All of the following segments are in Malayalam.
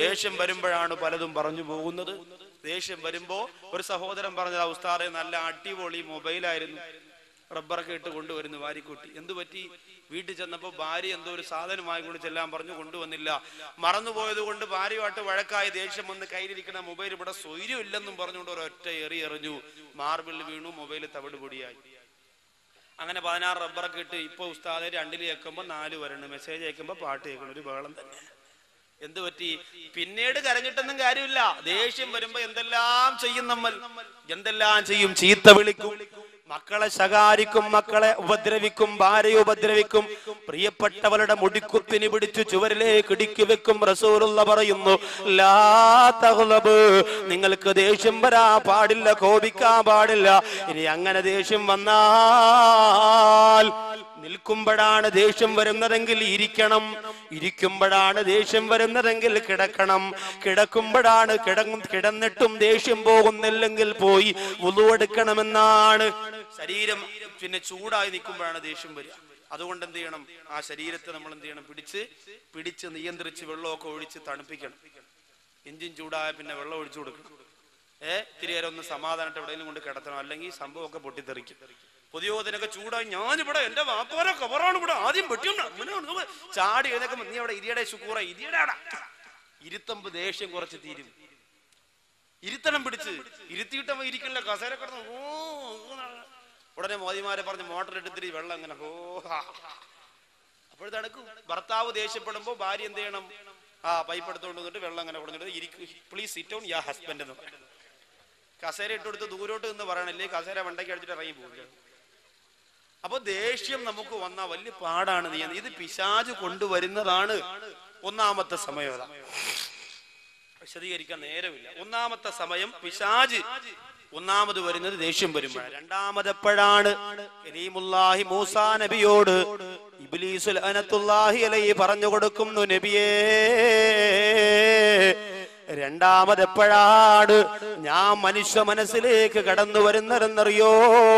ദേഷ്യം വരുമ്പോഴാണ് പലതും പറഞ്ഞു പോകുന്നത് ദേഷ്യം വരുമ്പോ ഒരു സഹോദരൻ പറഞ്ഞത് ഉസ്താദെ നല്ല അടിപൊളി മൊബൈലായിരുന്നു റബ്ബറൊക്കെ ഇട്ട് കൊണ്ടുവരുന്നു വാരിക്കൂട്ടി എന്തു പറ്റി വീട്ടിൽ ചെന്നപ്പോ ഭാര്യ എന്തോ ഒരു സാധനം വാങ്ങിക്കൊണ്ട് ചെല്ലാൻ പറഞ്ഞു കൊണ്ടുവന്നില്ല മറന്നുപോയത് കൊണ്ട് ഭാര്യയുമായിട്ട് വഴക്കായി ദേഷ്യം വന്ന് കയ്യിലിരിക്കുന്ന മൊബൈൽ ഇവിടെ സ്വൈര്യം ഇല്ലെന്നും പറഞ്ഞുകൊണ്ട് ഒരൊറ്റ എറി എറിഞ്ഞു മാർബിൾ വീണു മൊബൈൽ തവിട് പൊടിയായി അങ്ങനെ പതിനാറ് റബ്ബറൊക്കെ ഇട്ട് ഇപ്പൊ ഉസ്താദെ രണ്ടിൽ കേൾക്കുമ്പോ നാല് വരണം മെസ്സേജ് അയക്കുമ്പോ പാട്ട് കേൾക്കണം ഒരു ബഹളം തന്നെ എന്ത് പറ്റി പിന്നീട് കരഞ്ഞിട്ടൊന്നും കാര്യമില്ല ദേഷ്യം വരുമ്പോ എന്തെല്ലാം ചെയ്യും നമ്മൾ എന്തെല്ലാം ചെയ്യും ചീത്ത വിളിക്കും മക്കളെ ശകാരിക്കും മക്കളെ ഉപദ്രവിക്കും ഭാര്യയെ ഉപദ്രവിക്കും പ്രിയപ്പെട്ടവരുടെ മുടിക്കുത്തിന് പിടിച്ചു ചുവരിലേക്ക് ഇടുക്കി വെക്കും റസൂലുള്ള പറയുന്നു ലാ തഗ്ലബ് നിങ്ങൾക്ക് ദേഷ്യം വരാ പാടില്ല കോപിക്കാൻ പാടില്ല ഇനി അങ്ങനെ ദേഷ്യം വന്നാൽ നിൽക്കുമ്പോഴാണ് ദേഷ്യം വരുന്നതെങ്കിൽ ഇരിക്കണം ഇരിക്കുമ്പോഴാണ് ദേഷ്യം വരുന്നതെങ്കിൽ കിടക്കണം കിടക്കുമ്പോഴാണ് കിടങ്ങും കിടന്നിട്ടും ദേഷ്യം പോകുന്നില്ലെങ്കിൽ പോയി ഉളുവെടുക്കണമെന്നാണ് ശരീരം പിന്നെ ചൂടായി നിൽക്കുമ്പോഴാണ് ദേഷ്യം വരിക അതുകൊണ്ട് എന്ത് ചെയ്യണം ആ ശരീരത്തെ നമ്മൾ എന്ത് ചെയ്യണം പിടിച്ച് പിടിച്ച് നിയന്ത്രിച്ച് വെള്ളമൊക്കെ ഒഴിച്ച് തണുപ്പിക്കണം എഞ്ചിൻ ചൂടായ പിന്നെ വെള്ളം ഒഴിച്ചു കൊടുക്കണം ഏ ഇത്തിരി നേരം ഒന്ന് സമാധാനമായിട്ട് എവിടെയെങ്കിലും കൊണ്ട് കിടത്തണം അല്ലെങ്കിൽ സംഭവമൊക്കെ പൊട്ടിത്തെറിക്കും പുതിയോതിനൊക്കെ ചൂടായി ഞാനിവിടെ എന്റെ വാപ്പാരെ കവറാണ് ഇവിടെ ആദ്യം വെട്ടിയുണ്ട് അങ്ങനെ ഉണ്ട്. ചാടി എഴുന്നേക്കുമ്പോ നീ അവിടെ ഇരിയുടെ ശുക്കൂറ ഇരിയുടെ അവിടെ ഇരുത്തമ്പ് ദേഷ്യം കുറച്ച് തീരും ഇരുത്തണം പിടിച്ച് ഇരുത്തിയിട്ടവ ഇരിക്കണില്ല കസേര കിടന്ന് ഓ ഉടനെ മോദിമാരെ പറഞ്ഞ് മോട്ടർ എടുത്തിട്ട് ഈ വെള്ളം അങ്ങനെ ഓ അപ്പോഴത്തടക്കും ഭർത്താവ് ദേഷ്യപ്പെടുമ്പോ ഭാര്യ എന്ത് ചെയ്യണം ആ പൈപ്പ് എടുത്തുകൊണ്ട് വന്നിട്ട് വെള്ളം അങ്ങനെ കൊടുത്തിട്ട് ഇരിക്കും please sit on ya husband എന്ന് പറയണം കസേര ഇട്ടുകൊടുത്ത് ദൂരോട്ട് നിന്ന് പറയണല്ലേ കസേര വണ്ടയ്ക്ക് അടിച്ചിട്ട് ഇറങ്ങി പോകും അപ്പൊ ദേഷ്യം നമുക്ക് വന്ന വലിയ പാടാണ് നീ ഇത് പിശാജ് കൊണ്ടുവരുന്നതാണ് ഒന്നാമത്തെ സമയം അതാ വിശദീകരിക്കാൻ നേരമില്ല ഒന്നാമത്തെ സമയം പിശാജ് ഒന്നാമത് വരുന്നത് ദേഷ്യം വരുമ്പോഴാണ് രണ്ടാമതെപ്പോഴാണ് കരീമുല്ലാഹി മൂസാ നബിയോട് ഇബ്ലീസുൽ അനത്തുല്ലാഹി അലൈഹി പറഞ്ഞു കൊടുക്കുന്നു നബിയേ രണ്ടാമതെപ്പോഴാണ് ഞാൻ മനുഷ്യ മനസ്സിലേക്ക് കടന്നു വരുന്നതെന്നറിയോ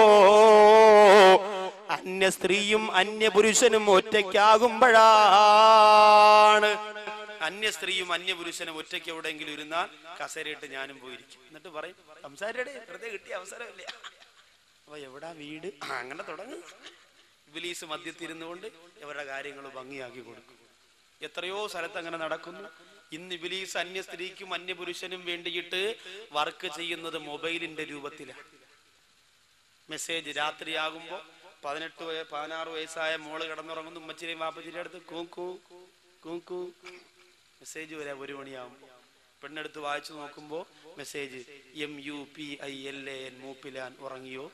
അന്യ സ്ത്രീയും അന്യ പുരുഷനും ഒറ്റയ്ക്കാകുമ്പോഴാണ് അന്യ സ്ത്രീയും അന്യ പുരുഷനും ഒറ്റയ്ക്ക് എവിടെയെങ്കിലും ഇരുന്നാൽ കസേരയിട്ട് ഞാനും പോയിരിക്കും എന്നിട്ട് പറയും സംസാരയുടെ വെറുതെ കിട്ടിയ അവസരമില്ല അപ്പൊ എവിടാ വീട് ആ, അങ്ങനെ തുടങ്ങും ഇബിലീസ് മദ്യത്തിരുന്നുകൊണ്ട് ഇവരുടെ കാര്യങ്ങൾ ഭംഗിയാക്കി കൊടുക്കും എത്രയോ സ്ഥലത്ത് അങ്ങനെ നടക്കുന്നു ഇന്ന് ഇബിലീസ് അന്യ സ്ത്രീക്കും അന്യ പുരുഷനും വേണ്ടിയിട്ട് വർക്ക് ചെയ്യുന്നത് മൊബൈലിന്റെ രൂപത്തിലാണ് മെസ്സേജ് രാത്രിയാകുമ്പോ പതിനെട്ട് വയ- പതിനാറ് വയസ്സായ മോള് കിടന്നുറങ്ങുന്നു ഉമ്മച്ചിനെയും വാപ്പച്ചിയുടെ അടുത്ത് കൂക്കൂ കൂക്കൂ മെസ്സേജ് വരാം ഒരു മണിയാകുമ്പോ പെണ്ണെടുത്ത് വായിച്ചു നോക്കുമ്പോ message M U P I L A N മൂപ്പിലാൻ ഉറങ്ങിയോ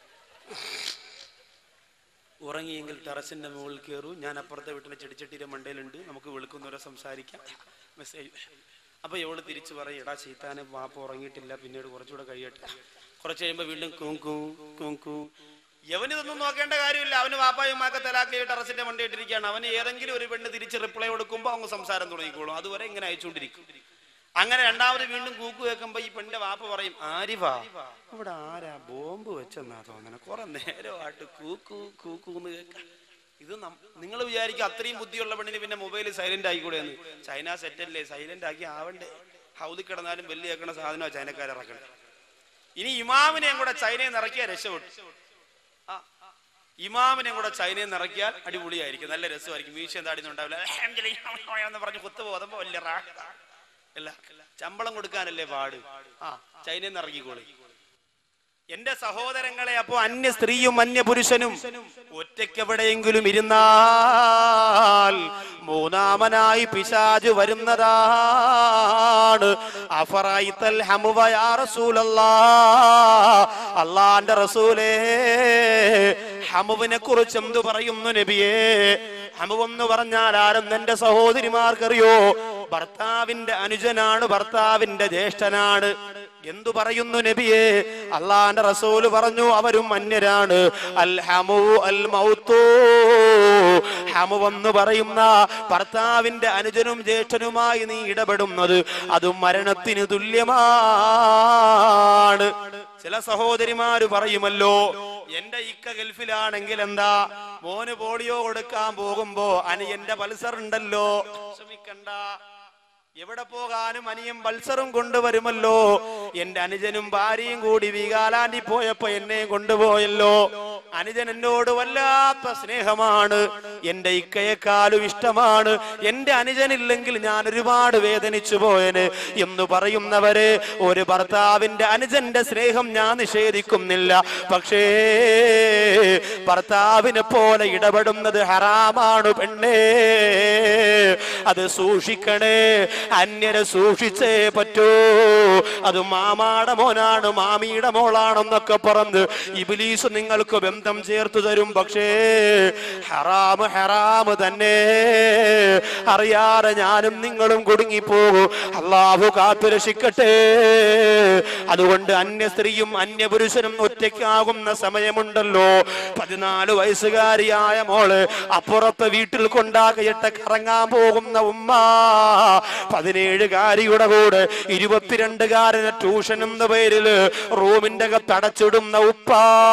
ഉറങ്ങിയെങ്കിൽ ടെറസിന്റെ മുകളിൽ കയറൂ ഞാൻ അപ്പുറത്തെ വീട്ടിലെ ചെടിച്ചട്ടിയുടെ മണ്ടയിലുണ്ട് നമുക്ക് വെളുക്കുന്നവരെ സംസാരിക്കാം മെസ്സേജ് അപ്പൊ ഇവള് തിരിച്ചു പറയും എടാ ചീത്താനെ വാപ്പ ഉറങ്ങിയിട്ടില്ല പിന്നീട് കുറച്ചുകൂടെ കഴിയട്ടെ കുറച്ച് കഴിയുമ്പോ വീണ്ടും കൂങ്കൂ കൂങ്കൂ യവനിതൊന്നും നോക്കേണ്ട കാര്യമില്ല അവന് വാപ്പായുമാക്കെ തലാക്കി ടെറസിന്റെ മണ്ടയിട്ടിരിക്കുകയാണ് അവന് ഏതെങ്കിലും ഒരു പെണ്ണ് തിരിച്ച് റിപ്ലൈ കൊടുക്കുമ്പോൾ അങ്ങ് സംസാരം തുടങ്ങിക്കോളും അതുവരെ ഇങ്ങനെ അയച്ചുകൊണ്ടിരിക്കും അങ്ങനെ രണ്ടാമത് വീണ്ടും കൂക്ക് വെക്കുമ്പോ ഈ പെണ്ണിന്റെ വാപ്പ പറയും ആരിവാ ഇവിടെ ആരാ ബോംബ് വെച്ചെന്നാ തോന്നണ കുറെ നേരമായിട്ട് കൂക്കൂ കൂക്കൂന്ന് കേൾക്കാം ഇത് നിങ്ങൾ വിചാരിക്കും അത്രയും ബുദ്ധിയുള്ള പെണ്ണിന് പിന്നെ മൊബൈൽ സൈലന്റ് ആയിക്കൂടെ എന്ന് ചൈന സെറ്റല്ലേ സൈലന്റ് ആക്കി ആവണ്ടേ ഹൗദി കിടന്നാലും വെല്ലി വെക്കണ സാധനമാണ് ചൈനക്കാർ ഇറക്കണേ ഇനി ഇമാമിനെയും കൂടെ ചൈനയിൽ നിന്ന് ഇറക്കിയാൽ രക്ഷപ്പെട്ടു ആ, ഇമാമിനെയും കൂടെ ചൈനയിൽ നിന്ന് ഇറക്കിയാൽ അടിപൊളിയായിരിക്കും നല്ല രസമായിരിക്കും മീശ താടിന്നുണ്ടാവില്ല എന്ന് പറഞ്ഞ് കുത്തു പോകുമ്പോ വലിയ റാ അല്ല ശമ്പളം കൊടുക്കാനല്ലേ പാട് ആ ചൈനയിൽ നിന്ന് ഇറങ്ങിക്കോളി എന്റെ സഹോദരങ്ങളെ അപ്പോ അന്യ സ്ത്രീയും അന്യ പുരുഷനും ഒറ്റയ്ക്കെവിടെയെങ്കിലും ഇരുന്നാൽ മൂന്നാമനായി പിശാജ് വരുന്നതാണ് അഫറൈത്തൽ ഹമുവ യാ റസൂലല്ലാ അള്ളാന്റെ റസൂലേ ഹമുവിനെ കുറിച്ച് എന്തു പറയുന്നു നബിയേ ഹമുവെന്ന് പറഞ്ഞാൽ ആരെന്ന് എന്റെ സഹോദരിമാർക്കറിയോ ഭർത്താവിന്റെ അനുജനാണ് ഭർത്താവിന്റെ ജ്യേഷ്ഠനാണ് എന്തു പറയുന്നു നബിയെ അള്ളാന്റെ റസൂല് പറഞ്ഞു അവരും അന്യരാണ് അൽ ഹമു അൽ മൗത്തൂ ഹമു എന്ന് പറയുന്ന ഭർത്താവിന്റെ അനുജനും ജ്യേഷ്ഠനുമായി നീ ഇടപെടുന്നത് അതും മരണത്തിന് തുല്യമാണ് ചില സഹോദരിമാര് പറയുമല്ലോ എന്റെ ഇക്ക ഗൾഫിലാണെങ്കിൽ എന്താ മോന് പോളിയോ കൊടുക്കാൻ പോകുമ്പോ അനി എന്റെ പൾസർ ഉണ്ടല്ലോ ശ്രമിക്കണ്ട എവിടെ പോകാനും അനിയും വത്സറും കൊണ്ടുവരുമല്ലോ എന്റെ അനുജനും ഭാര്യയും കൂടി വീകാലാൻഡി പോയപ്പോ എന്നെ കൊണ്ടുപോയല്ലോ അനുജൻ എന്നോട് വല്ലാത്ത സ്നേഹമാണ് എന്റെ ഇക്കയെക്കാളും ഇഷ്ടമാണ് എന്റെ അനുജനില്ലെങ്കിൽ ഞാൻ ഒരുപാട് വേദനിച്ചു പോയന് എന്ന് പറയുന്നവര് ഒരു ഭർത്താവിന്റെ അനുജന്റെ സ്നേഹം ഞാൻ നിഷേധിക്കുന്നില്ല പക്ഷേ ഭർത്താവിനെ പോലെ ഇടപെടുന്നത് ഹറാമാണ് പെണ്ണേ അത് സൂക്ഷിക്കണേ അന്യരെ സൂക്ഷിച്ചേ പറ്റൂ അത് മാമാടെ മോനാണ് മാമിയുടെ മോളാണെന്നൊക്കെ പറഞ്ഞ് ഇബിലീസ് നിങ്ങൾക്ക് ബന്ധം ചേർത്ത് തരും പക്ഷേ ഹറാമ് ഹറാമ് തന്നെ അറിയാതെ ഞാനും നിങ്ങളും കുടുങ്ങിപ്പോകും അള്ളാഹു കാത്തു രക്ഷിക്കട്ടെ അതുകൊണ്ട് അന്യ സ്ത്രീയും അന്യ പുരുഷനും ഒറ്റയ്ക്കാകുന്ന സമയമുണ്ടല്ലോ പതിനാല് വയസ്സുകാരിയായ മോള് അപ്പുറത്ത് വീട്ടിൽ കൊണ്ടാക്കിയിട്ട് കറങ്ങാൻ പോകുന്ന ഉമ്മ പതിനേഴുകാരിയുടെ കൂടെ ഇരുപത്തിരണ്ടുകാരന് ട്യൂഷൻ എന്ന പേരില് റൂമിന്റെ അകത്ത് അടച്ചിടുന്ന ഉപ്പ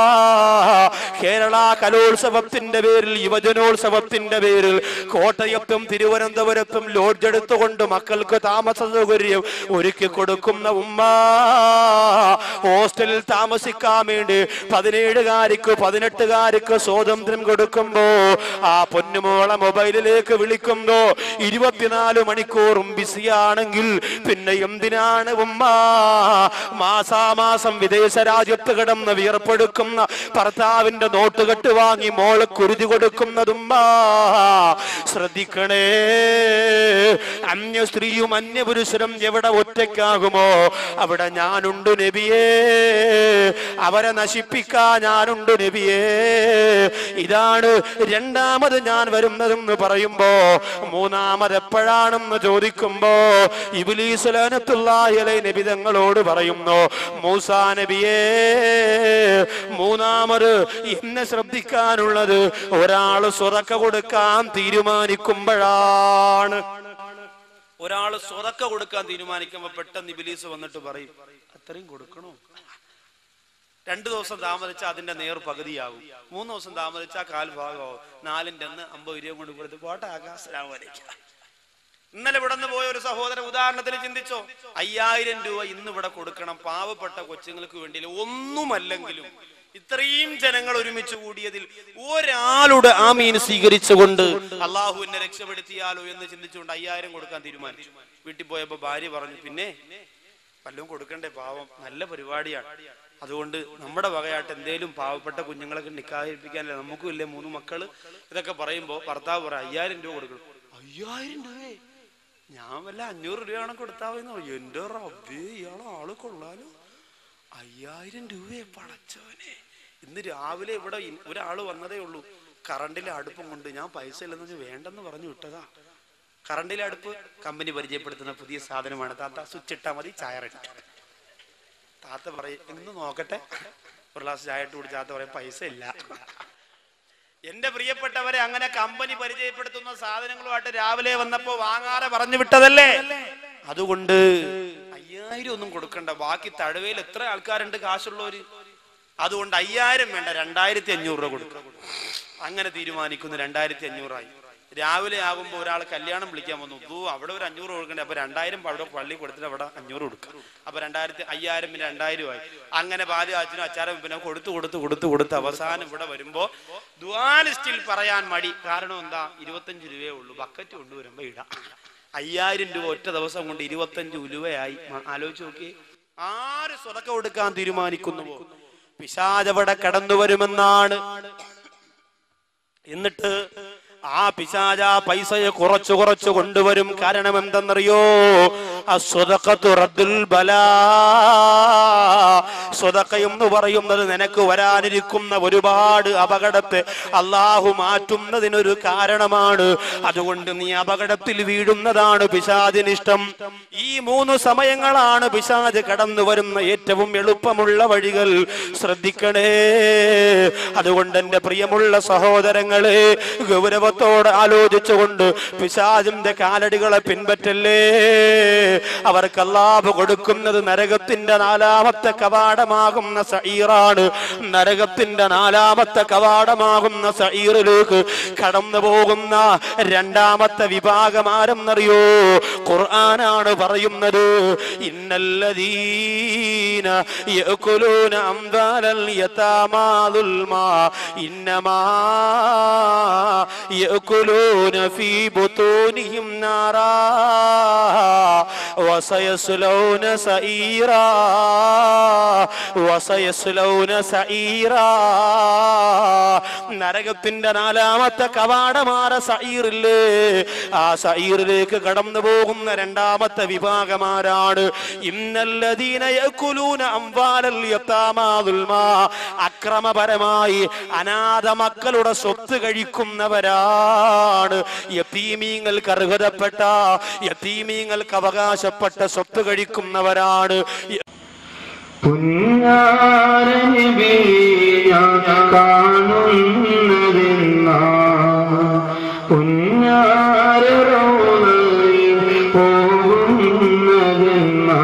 കേരള കലോത്സവത്തിന്റെ പേരിൽ യുവജനോത്സവത്തിന്റെ പേരിൽ കോട്ടയത്തും തിരുവനന്തപുരത്തും ലോഡ്ജ് എടുത്തുകൊണ്ട് മക്കൾക്ക് താമസ സൗകര്യം ഒരുക്കി കൊടുക്കുന്ന ഉമ്മ ഹോസ്റ്റലിൽ താമസിക്കാൻ വേണ്ടി പതിനേഴുകാരിക്ക് പതിനെട്ടുകാരിക്ക് സ്വാതന്ത്ര്യം കൊടുക്കുമ്പോ ആ പൊന്നുമോളെ മൊബൈലിലേക്ക് വിളിക്കുമ്പോ ഇരുപത്തിനാല് മണിക്കൂറും ബിസിയാണെങ്കിൽ പിന്നെ എന്തിനാണ് ഉമ്മ മാസാമാസം വിദേശ രാജ്യത്ത് കിടന്ന് വിയർപ്പെടുക്കുന്ന ഭർത്താവിന്റെ നോട്ടുകെട്ട് വാങ്ങി മോള് കുരുതി കൊടുക്കുന്നതുമ്മ ശ്രദ്ധിക്കണേ അന്യ സ്ത്രീയും അന്യ പുരുഷനും എവിടെ ഒറ്റയ്ക്കാകുമോ അവിടെ ഞാനുണ്ട് നബിയേ അവരെ നശിപ്പിക്കാൻ ഞാനുണ്ട് നബിയേ ഇതാണ് രണ്ടാമത് ഞാൻ വരുന്നതെന്ന് പറയുമ്പോ മൂന്നാമത് എപ്പോഴാണെന്ന് ചോദിക്കുമ്പോ ഇബിലീസുലാനത്തുള്ളാഹലെ നബി തങ്ങളോട് പറയുന്നു മൂസാ നബിയേ മൂന്നാമത് എന്നെ ശ്രദ്ധിക്കാനുള്ളത് ഒരാള് സ്വതക്ക കൊടുക്കാൻ തീരുമാനിക്കുമ്പോഴാണ് ഒരാള് സ്വതക്ക കൊടുക്കാൻ തീരുമാനിക്കുമ്പോ പെട്ടെന്ന് ഇബിലീസ് വന്നിട്ട് പറയും അത്രയും കൊടുക്കണോ രണ്ടു ദിവസം താമസിച്ച അതിന്റെ നേർ പകുതിയാവും മൂന്ന് ദിവസം താമസിച്ച കാൽ ഭാഗമാവും നാലിന്റെ അന്ന് അമ്പത് രൂപ കൊണ്ട് കൊടുത്ത് പോട്ടെ ആകാശലാമലേക്കാം ഇന്നലെ ഇവിടെ നിന്ന് പോയ ഒരു സഹോദരൻ ഉദാഹരണത്തിന് ചിന്തിച്ചോ അയ്യായിരം രൂപ ഇന്ന് ഇവിടെ കൊടുക്കണം പാവപ്പെട്ട കൊച്ചുങ്ങൾക്ക് വേണ്ടി ഒന്നുമല്ലെങ്കിലും ഇത്രയും ജനങ്ങൾ ഒരുമിച്ച് കൂടിയതിൽ ഒരാളുടെ ആ മീൻ സ്വീകരിച്ചുകൊണ്ട് അള്ളാഹു എന്നെ രക്ഷപ്പെടുത്തിയാലോ എന്ന് ചിന്തിച്ചുകൊണ്ട് അയ്യായിരം കൊടുക്കാൻ തീരുമാനിച്ചു വീട്ടിൽ പോയപ്പോ ഭാര്യ പറഞ്ഞു പിന്നെ വല്ലതും കൊടുക്കണ്ടേ പാവം നല്ല പരിപാടിയാണ് അതുകൊണ്ട് നമ്മുടെ വകയായിട്ട് എന്തേലും പാവപ്പെട്ട കുഞ്ഞുങ്ങളൊക്കെ നിക്കാഹിപ്പിക്കാനല്ലേ നമുക്കും ഇല്ലേ മൂന്ന് മക്കള് ഇതൊക്കെ പറയുമ്പോ ഭർത്താവ് പറ അയ്യായിരം രൂപ കൊടുക്കണം അയ്യായിരം രൂപയെ ഞാൻ വല്ല അഞ്ഞൂറ് രൂപയാണ് കൊടുത്താവുന്ന എന്റെ റബ്ബേ ഇയാളെ ആള് കൊള്ളാലോ അയ്യായിരം രൂപയെ പടച്ചവനെ ഇന്ന് രാവിലെ ഇവിടെ ഇ- ഒരാള് വന്നതേ ഉള്ളൂ കറണ്ടിലെ അടുപ്പം കൊണ്ട് ഞാൻ പൈസ ഇല്ലെന്ന് പറഞ്ഞ് വേണ്ടെന്ന് പറഞ്ഞു വിട്ടതാ കറണ്ടിലെ അടുപ്പ് കമ്പനി പരിചയപ്പെടുത്തുന്ന പുതിയ സാധനമാണ് താത്ത സ്വിച്ച് ഇട്ടാ മതി ചായ റെഡി താത്ത പറയും ഇന്ന് നോക്കട്ടെ ഒരു ഗ്ലാസ് ചായ ഇട്ട് കുടിച്ച് താത്ത പറയും പൈസ ഇല്ല എന്റെ പ്രിയപ്പെട്ടവരെ അങ്ങനെ കമ്പനി പരിചയപ്പെടുത്തുന്ന സാധനങ്ങളുമായിട്ട് രാവിലെ വന്നപ്പോ വാങ്ങാതെ പറഞ്ഞു വിട്ടതല്ലേ അതുകൊണ്ട് അയ്യായിരം ഒന്നും കൊടുക്കണ്ട ബാക്കി തഴവയിൽ എത്ര ആൾക്കാരുണ്ട് കാശുള്ളവര് അതുകൊണ്ട് അയ്യായിരം വേണ്ട രണ്ടായിരത്തി അഞ്ഞൂറ് രൂപ കൊടുക്കും അങ്ങനെ തീരുമാനിക്കുന്നു രണ്ടായിരത്തി അഞ്ഞൂറായി രാവിലെ ആകുമ്പോൾ ഒരാൾ കല്യാണം വിളിക്കാൻ വന്നു ഓ അവിടെ ഒരു അഞ്ഞൂറ് കൊടുക്കണ്ടേ അപ്പൊ രണ്ടായിരം അവിടെ പള്ളി കൊടുത്തിട്ട് അവിടെ അഞ്ഞൂറ് കൊടുക്കുക അപ്പൊ രണ്ടായിരത്തി അയ്യായിരം പിന്നെ രണ്ടായിരം ആയി അങ്ങനെ ബാല്യ അച്ഛനും അച്ചാരം പിന്നെ കൊടുത്തു കൊടുത്തു കൊടുത്തു കൊടുത്ത് അവസാനം ഇവിടെ വരുമ്പോ ദ്വാലിസ്റ്റിൽ പറയാൻ മടി കാരണം എന്താ ഇരുപത്തഞ്ച് രൂപയേ ഉള്ളൂ ബക്കറ്റ് കൊണ്ടുവരുമ്പോ ഇടാം അയ്യായിരം രൂപ ഒറ്റ ദിവസം കൊണ്ട് ഇരുപത്തഞ്ച് ഉലുവയായി മ- ആലോചിച്ച് നോക്കി ആര് സ്വതക്ക കൊടുക്കാൻ തീരുമാനിക്കുന്നുവോ പിശാചവിടെ കടന്നു വരുമെന്നാണ് എന്നിട്ട് ആ പിശാച പൈസയെ കുറച്ചു കുറച്ചു കൊണ്ടുവരും കാരണം എന്തെന്നറിയോ അസ്വതക്കത്തു റദ്ദുൽ ബലാ സ്വതക്ക എന്ന് പറയുന്നത് നിനക്ക് വരാനിരിക്കുന്ന ഒരുപാട് അപകടത്തെ അള്ളാഹു മാറ്റുന്നതിനൊരു കാരണമാണ് അതുകൊണ്ട് നീ അപകടത്തിൽ വീഴുന്നതാണ് പിശാചിനിഷ്ടം ഈ മൂന്ന് സമയങ്ങളാണ് പിശാജ് കടന്നു വരുന്ന ഏറ്റവും എളുപ്പമുള്ള വഴികൾ ശ്രദ്ധിക്കണേ അതുകൊണ്ട് എന്റെ പ്രിയമുള്ള സഹോദരങ്ങളെ ഗൗരവത്തോടെ ആലോചിച്ചുകൊണ്ട് പിശാജിന്റെ കാലടികളെ പിൻപറ്റല്ലേ അവർക്ക് അല്ലാഹു കൊടുക്കുന്നത് നരകത്തിന്റെ നാലാമത്തെ കവാടമാകുന്ന സഈറാണ് നരകത്തിന്റെ നാലാമത്തെ കവാടമാകുന്ന സഈറിലേക്ക് കടന്നു പോകുന്ന രണ്ടാമത്തെ വിഭാഗം ആരെന്നറിയോ ഖുർആനാണ് പറയുന്നത് ഇന്നല്ലദീന യഅകുലൂന അംവാലൽ യതാമാ ദുൽമാ ഇന്നമാ യഅകുലൂന ഫീ ബുതൂനിഹിം നാറാ വസയസ്ലൗന സഈറാ വസയസ്ലൗന സഈറാ നരകത്തിന്റെ നാലാമത്തെ കവാടമാര സഈറില്ലേ ആ സഈറിലേക്ക് കടന്നു പോകുന്ന രണ്ടാമത്തെ വിഭാഗമാരാണ് ഇന്നല്ലദീന യഅകുലൂന അംവാലൽ യതാമാ ദുൽമാ അക്രമപരമായി അനാഥ മക്കളുടെ സ്വത്ത് കഴിക്കുന്നവരാണ് യതീമീങ്ങൾക്ക് അർഹതപ്പെട്ട യതീമീങ്ങൾക്ക് അവകാശപ്പെട്ട സ്വത്ത് കഴിക്കുന്നവരാണ് പുന്നാരനബി ഞാൻ കാണുന്നതെന്നാ പുന്നാരറോളയിൽ പോകുന്നതെന്നാ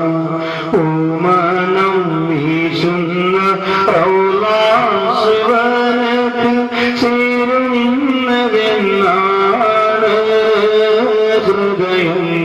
ഓമനം വീശുന്ന റൗലാശിവനത്തിൽ ചേരുന്നതെന്നാണ് ഹൃദയം